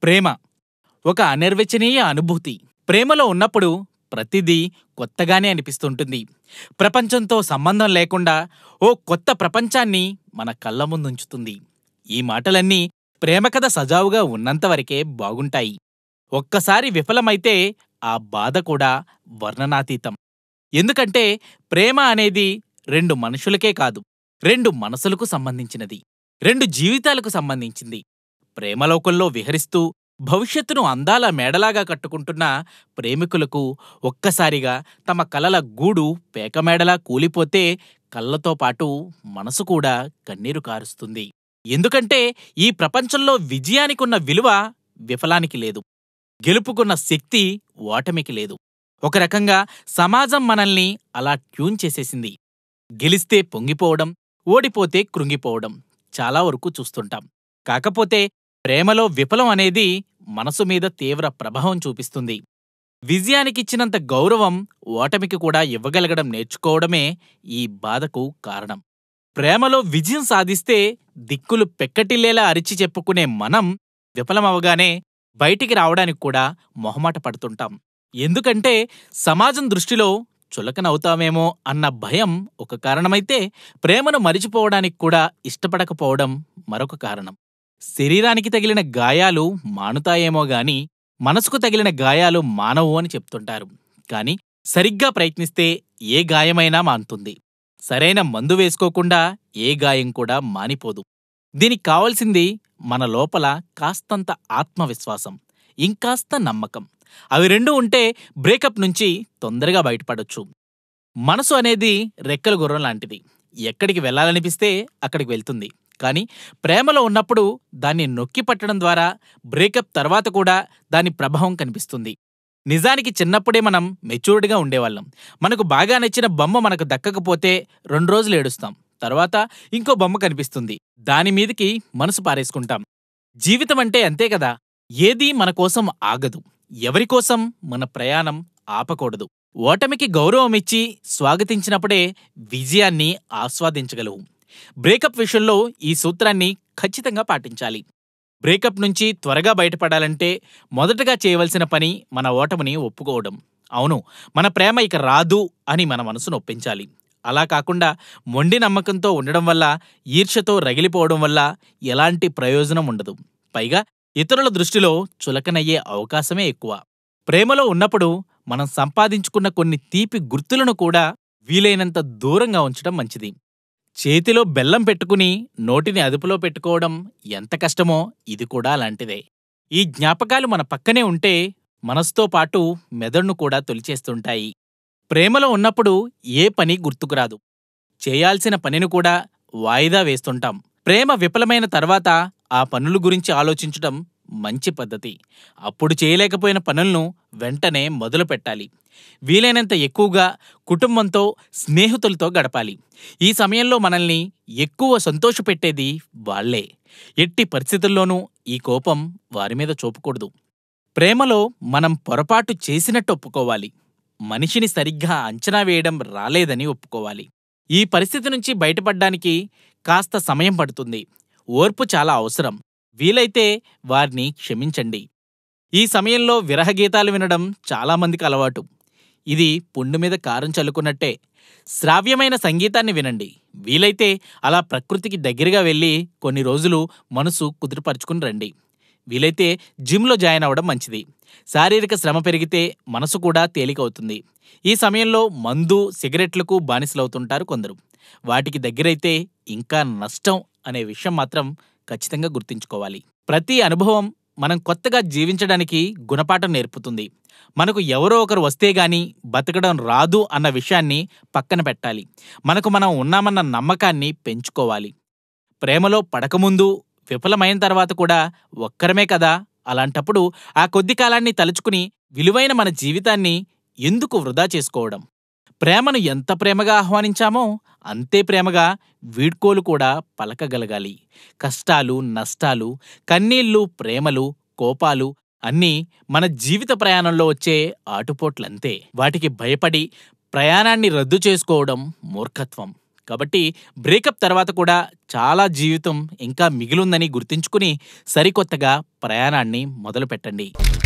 ప్రేమ ఒక అనిర్వచనీయ అనుభూతి ప్రేమలో ఉన్నప్పుడు ప్రతిదీ కొత్తగానే అనిపిస్తుంటుంది ప్రపంచంతో సంబంధం లేకుండా ఓ కొత్త ప్రపంచాన్ని మన కళ్ళ ముందుంచుతుంది ఈ మాటలన్నీ ప్రేమ కథ సజావుగా ఉన్నంతవరకే బాగుంటాయి ఒక్కసారి విఫలమైతే ఆ బాధ కూడా వర్ణనాతీతం ఎందుకంటే ప్రేమ అనేది రెండు మనుషులకే కాదు రెండు మనసులకు సంబంధించినది రెండు జీవితాలకు సంబంధించింది ప్రేమలోకంలో విహరిస్తూ భవిష్యత్తును అందాల మేడలాగా కట్టుకుంటున్న ప్రేమికులకు ఒక్కసారిగా తమ కలల గూడు పేకమేడలా కూలిపోతే కళ్ళతో పాటు మనసు కూడా కన్నీరు కారుస్తుంది ఎందుకంటే ఈ ప్రపంచంలో విజయానికున్న విలువ విఫలానికి లేదు గెలుపుకున్న శక్తి ఓటమికి లేదు ఒక రకంగా సమాజం మనల్ని అలా ట్యూన్ చేసేసింది గెలిస్తే పొంగిపోవడం ఓడిపోతే కృంగిపోవడం చాలా వరకు చూస్తుంటాం కాకపోతే ప్రేమలో విఫలం అనేది మనసు మీద తీవ్ర ప్రభావం చూపిస్తుంది విజయానికిచ్చినంత గౌరవం ఓటమికి కూడా ఇవ్వగలగడం నేర్చుకోవడమే ఈ బాధకు కారణం ప్రేమలో విజయం సాధిస్తే దిక్కులు పెక్కటిల్లేలా అరిచి చెప్పుకునే మనం విఫలమవగానే బయటికి రావడానికి కూడా మొహమాట పడుతుంటాం ఎందుకంటే సమాజం దృష్టిలో చులకనవుతామేమో అన్న భయం ఒక కారణమైతే ప్రేమను మరిచిపోవడానికి కూడా ఇష్టపడకపోవడం మరొక కారణం శరీరానికి తగిలిన గాయాలు మానుతాయేమో గాని మనసుకు తగిలిన గాయాలు మానవు అని చెప్తుంటారు కాని సరిగ్గా ప్రయత్నిస్తే ఏ గాయమైనా మానుతుంది సరైన మందు వేసుకోకుండా ఏ గాయం కూడా మానిపోదు దీనికి కావలసింది మన లోపల కాస్తంత ఆత్మవిశ్వాసం ఇంకాస్త నమ్మకం అవి రెండు ఉంటే బ్రేకప్ నుంచి తొందరగా బయటపడొచ్చు మనసు అనేది రెక్కల గుర్రం లాంటిది ఎక్కడికి వెళ్ళాలనిపిస్తే అక్కడికి వెళ్తుంది కానీ ప్రేమలో ఉన్నప్పుడు దాన్ని నొక్కి పట్టడం ద్వారా బ్రేకప్ తర్వాత కూడా దాని ప్రభావం కనిపిస్తుంది నిజానికి చిన్నప్పుడే మనం మెచ్యూర్డ్గా ఉండేవాళ్ళం మనకు బాగా నచ్చిన బొమ్మ మనకు దక్కకపోతే రెండు రోజులు ఏడుస్తాం తర్వాత ఇంకో బొమ్మ కనిపిస్తుంది దాని మీదికి మనసు పారేసుకుంటాం జీవితం అంటే అంతే కదా ఏదీ మన కోసం ఆగదు ఎవరికోసం మన ప్రయాణం ఆపకూడదు ఓటమికి గౌరవమిచ్చి స్వాగతించినప్పుడే విజయాన్ని ఆస్వాదించగలవు బ్రేకప్ విషయంలో ఈ సూత్రాన్ని ఖచ్చితంగా పాటించాలి బ్రేకప్ నుంచి త్వరగా బయటపడాలంటే మొదటగా చేయవలసిన పని మన ఓటమిని ఒప్పుకోవడం అవును మన ప్రేమ ఇక రాదు అని మన మనసును ఒప్పించాలి అలా కాకుండా మొండి నమ్మకంతో ఉండడం వల్ల ఈర్ష్యతో రగిలిపోవడం వల్ల ఎలాంటి ప్రయోజనం ఉండదు పైగా ఇతరుల దృష్టిలో చులకనయ్యే అవకాశమే ఎక్కువ ప్రేమలో ఉన్నప్పుడు మనం సంపాదించుకున్న కొన్ని తీపి గుర్తులను కూడా వీలైనంత దూరంగా ఉంచడం మంచిది చేతిలో బెల్లం పెట్టుకుని నోటిని అదుపులో పెట్టుకోవడం ఎంత కష్టమో ఇది కూడా అలాంటిదే ఈ జ్ఞాపకాలు మన పక్కనే ఉంటే మనసుతో పాటు మెదడును కూడా తొలిచేస్తుంటాయి ప్రేమలో ఉన్నప్పుడు ఏ పని గుర్తుకురాదు చేయాల్సిన పనిని కూడా వాయిదా వేస్తుంటాం ప్రేమ విఫలమైన తర్వాత ఆ పనుల గురించి ఆలోచించడం మంచి పద్ధతి అప్పుడు చేయలేకపోయిన పనులను వెంటనే మొదలు పెట్టాలి వీలైనంత ఎక్కువగా కుటుంబంతో స్నేహితులతో గడపాలి ఈ సమయంలో మనల్ని ఎక్కువ సంతోషపెట్టేది వాళ్లే ఎట్టి పరిస్థితుల్లోనూ ఈ కోపం వారి మీద చూపకూడదు ప్రేమలో మనం పొరపాటు చేసినట్టు ఒప్పుకోవాలి మనిషిని సరిగ్గా అంచనా వేయడం రాలేదని ఒప్పుకోవాలి ఈ పరిస్థితి నుంచి బయటపడ్డానికి కాస్త సమయం పడుతుంది ఓర్పు చాలా అవసరం వీలైతే వారిని క్షమించండి ఈ సమయంలో విరహగీతాలు వినడం చాలామందికి అలవాటు ఇది పుండు మీద కారం చల్లుకున్నట్టే శ్రావ్యమైన సంగీతాన్ని వినండి వీలైతే అలా ప్రకృతికి దగ్గరగా వెళ్ళి కొన్ని రోజులు మనసు కుదురుపరుచుకుని రండి వీలైతే జిమ్లో జాయిన్ అవ్వడం మంచిది శారీరక శ్రమ పెరిగితే మనసు కూడా తేలికవుతుంది ఈ సమయంలో మందు సిగరెట్లకు బానిసలవుతుంటారు కొందరు వాటికి దగ్గరైతే ఇంకా నష్టం అనే విషయం మాత్రం ఖచ్చితంగా గుర్తుంచుకోవాలి ప్రతి అనుభవం మనం కొత్తగా జీవించడానికి గుణపాఠం నేర్పుతుంది మనకు ఎవరో ఒకరు వస్తే గాని బతకడం రాదు అన్న విషయాన్ని పక్కన పెట్టాలి మనకు మనం ఉన్నామన్న నమ్మకాన్ని పెంచుకోవాలి ప్రేమలో పడకముందు విఫలమైన తర్వాత కూడా ఒక్కరమే కదా అలాంటప్పుడు ఆ కొద్ది కాలాన్ని తలుచుకుని విలువైన మన జీవితాన్ని ఎందుకు వృధా చేసుకోవడం ప్రేమను ఎంత ప్రేమగా ఆహ్వానించామో అంతే ప్రేమగా వీడ్కోలు కూడా పలకగలగాలి కష్టాలు నష్టాలు కన్నీళ్లు ప్రేమలు కోపాలు అన్నీ మన జీవిత ప్రయాణంలో వచ్చే ఆటుపోట్లంతే వాటికి భయపడి ప్రయాణాన్ని రద్దు చేసుకోవడం మూర్ఖత్వం కాబట్టి బ్రేకప్ తర్వాత కూడా చాలా జీవితం ఇంకా మిగిలుందని గుర్తుంచుకుని సరికొత్తగా ప్రయాణాన్ని మొదలు పెట్టండి